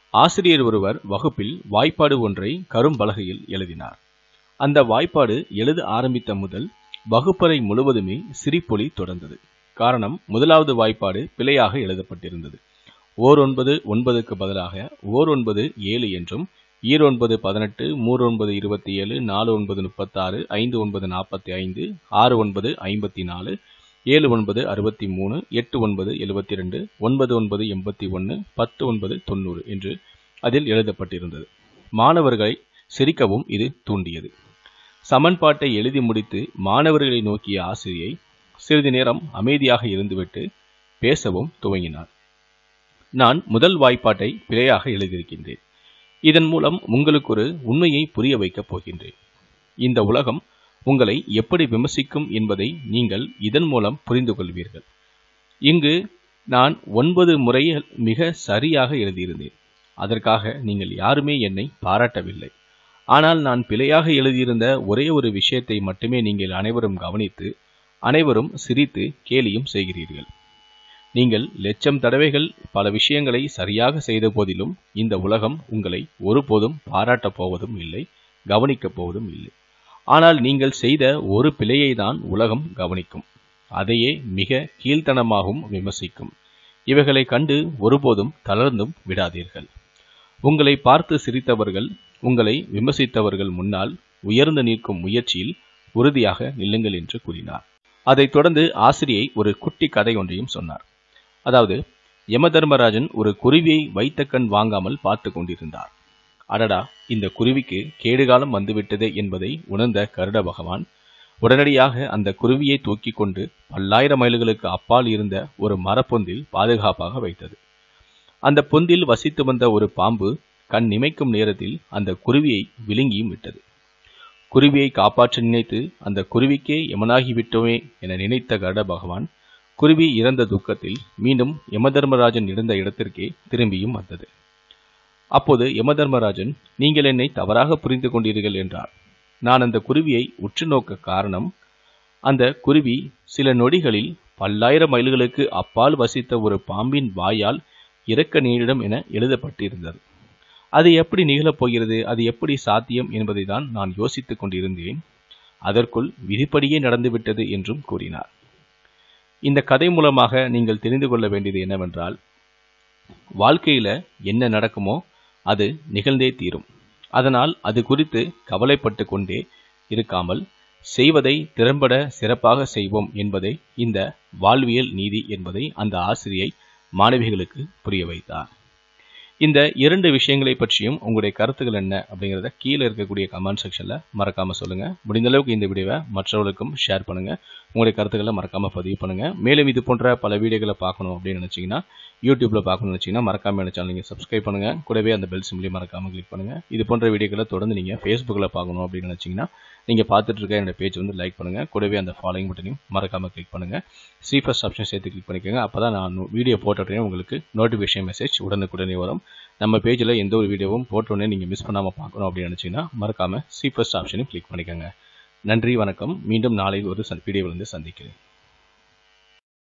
ஆசிரியர் ஒருவர் வகுப்பில் வாய்ப்பாடு ஒன்றை கரும்பலகையில் எழுதினார் அந்த வாய்ப்பாடு எழுத ஆரம்பித்த முதல் வகுப்பறை முழுவதுமே சிரிப்பொலி தொடர்ந்தது காரணம் முதலாவது வாய்ப்பாடு பிழையாக எழுதப்பட்டிருந்தது ஓர் ஒன்பது ஒன்பதுக்கு பதிலாக ஓர் ஒன்பது ஏழு என்றும் ஈர் ஒன்பது பதினெட்டு மூன்று ஒன்பது இருபத்தி ஏழு நாலு ஒன்பது முப்பத்தாறு ஐந்து ஒன்பது நாற்பத்தி ஐந்து ஆறு ஒன்பது ஐம்பத்தி நாலு ஏழு ஒன்பது அறுபத்தி மூணு எட்டு ஒன்பது எழுபத்தி ரெண்டு ஒன்பது ஒன்பது எண்பத்தி ஒன்று பத்து ஒன்பது தொண்ணூறு என்று அதில் எழுதப்பட்டிருந்தது மாணவர்களை சிரிக்கவும் இது தூண்டியது சமன்பாட்டை எழுதி முடித்து மாணவர்களை நோக்கிய ஆசிரியை சிறிது நேரம் அமைதியாக இருந்துவிட்டு பேசவும் துவங்கினார் நான் முதல் வாய்ப்பாட்டை பிழையாக எழுதியிருக்கின்றேன் இதன் மூலம் உங்களுக்கு ஒரு உண்மையை புரிய வைக்கப் போகின்றேன் இந்த உலகம் உங்களை எப்படி விமர்சிக்கும் என்பதை நீங்கள் இதன் மூலம் புரிந்து கொள்வீர்கள் இங்கு நான் ஒன்பது முறைகள் மிக சரியாக எழுதியிருந்தேன் அதற்காக நீங்கள் யாருமே என்னை பாராட்டவில்லை ஆனால் நான் பிழையாக எழுதியிருந்த ஒரே ஒரு விஷயத்தை மட்டுமே நீங்கள் அனைவரும் கவனித்து அனைவரும் சிரித்து கேலியும் செய்கிறீர்கள் நீங்கள் லட்சம் தடவைகள் பல விஷயங்களை சரியாக செய்த போதிலும் இந்த உலகம் உங்களை ஒருபோதும் பாராட்டப் போவதும் இல்லை கவனிக்கப் போவதும் இல்லை ஆனால் நீங்கள் செய்த ஒரு பிழையை தான் உலகம் கவனிக்கும் அதையே மிக கீழ்த்தனமாகவும் விமர்சிக்கும் இவைகளை கண்டு ஒருபோதும் தளர்ந்தும் விடாதீர்கள் உங்களை பார்த்து சிரித்தவர்கள் உங்களை விமர்சித்தவர்கள் முன்னால் உயர்ந்து நிற்கும் முயற்சியில் உறுதியாக நில்லுங்கள் என்று கூறினார் அதைத் தொடர்ந்து ஆசிரியை ஒரு குட்டி கதை ஒன்றையும் சொன்னார் அதாவது யமதர்மராஜன் ஒரு குருவியை வைத்த கண் வாங்காமல் பார்த்து கொண்டிருந்தார் அடடா இந்த குருவிக்கு கேடுகாலம் வந்துவிட்டது என்பதை உணர்ந்த கருட பகவான் உடனடியாக அந்த குருவியை தூக்கி கொண்டு பல்லாயிரம் மைல்களுக்கு அப்பால் இருந்த ஒரு மரப்பொந்தில் பாதுகாப்பாக வைத்தது அந்த பொந்தில் வசித்து வந்த ஒரு பாம்பு கண் நிமைக்கும் நேரத்தில் அந்த குருவியை விழுங்கியும் விட்டது குருவியை காப்பாற்ற நினைத்து அந்த குருவிக்கே யமனாகி விட்டோமே என நினைத்த கருட பகவான் குருவி இறந்த துக்கத்தில் மீண்டும் யமதர்மராஜன் இருந்த இடத்திற்கே திரும்பியும் வந்தது அப்போது யமதர்மராஜன் நீங்கள் என்னை தவறாக புரிந்து கொண்டீர்கள் என்றார் நான் அந்த குருவியை உற்று நோக்க காரணம் அந்த குருவி சில நொடிகளில் பல்லாயிரம் மைல்களுக்கு அப்பால் வசித்த ஒரு பாம்பின் வாயால் இறக்க நேரிடும் என எழுதப்பட்டிருந்தது அது எப்படி நிகழப் போகிறது அது எப்படி சாத்தியம் என்பதை தான் நான் யோசித்துக் கொண்டிருந்தேன் அதற்குள் விதிப்படியே நடந்துவிட்டது என்றும் கூறினார் இந்த கதை மூலமாக நீங்கள் தெரிந்து கொள்ள வேண்டியது என்னவென்றால் வாழ்க்கையில என்ன நடக்குமோ அது நிகழ்ந்தே தீரும் அதனால் அது குறித்து கவலைப்பட்டு கொண்டே இருக்காமல் செய்வதை திறம்பட சிறப்பாக செய்வோம் என்பதை இந்த வாழ்வியல் நீதி என்பதை அந்த ஆசிரியை மாணவிகளுக்கு புரிய வைத்தார் இந்த இரண்டு விஷயங்களை பற்றியும் உங்களுடைய கருத்துக்கள் என்ன அப்படிங்கிறத கீழே இருக்கக்கூடிய கமெண்ட் செக்ஷனில் மறக்காமல் சொல்லுங்கள் முடிந்த அளவுக்கு இந்த வீடியோவை மற்றவர்களுக்கும் ஷேர் பண்ணுங்கள் உங்களுடைய கருத்துக்களை மறக்காமல் பதிவு பண்ணுங்கள் மேலும் இது போன்ற பல வீடியோக்களை பார்க்கணும் அப்படின்னு நினச்சிங்கன்னா யூடியூப்பில் பார்க்கணும்னு நினச்சிங்கன்னா மறக்காமல் என்ன சேனல் நீங்கள் சப்ஸ்கிரைப் பண்ணுங்கள் கூடவே அந்த பெல் சிம்லையும் மறக்காமல் கிளிக் பண்ணுங்கள் இது போன்ற வீடியோக்களை தொடர்ந்து நீங்கள் ஃபேஸ்புக்கில் பார்க்கணும் அப்படின்னு நினச்சிங்கன்னா நீங்கள் பார்த்துட்டு இருக்க என்னோட பேஜ் வந்து லைக் பண்ணுங்கள் கூடவே அந்த ஃபாலோயிங் பட்டனையும் மறக்காமல் கிளிக் பண்ணுங்கள் சி ஃபஸ்ட் ஆப்ஷன் சேர்த்து கிளிக் பண்ணிக்கோங்க அப்போ தான் நான் வீடியோ போட்டோடனே உங்களுக்கு நோட்டிஃபிகேஷன் மெசேஜ் உடனுக்குடனே வரும் நம்ம பேஜில் எந்த ஒரு வீடியோவும் போட்டோடனே நீங்கள் மிஸ் பண்ணாமல் பார்க்கணும் அப்படின்னு நினச்சிங்கன்னா மறக்காமல் சி ஃபஸ்ட் ஆப்ஷனையும் கிளிக் பண்ணிக்கோங்க நன்றி வணக்கம் மீண்டும் நாளை ஒரு வீடியோவில் வந்து சந்திக்கிறேன்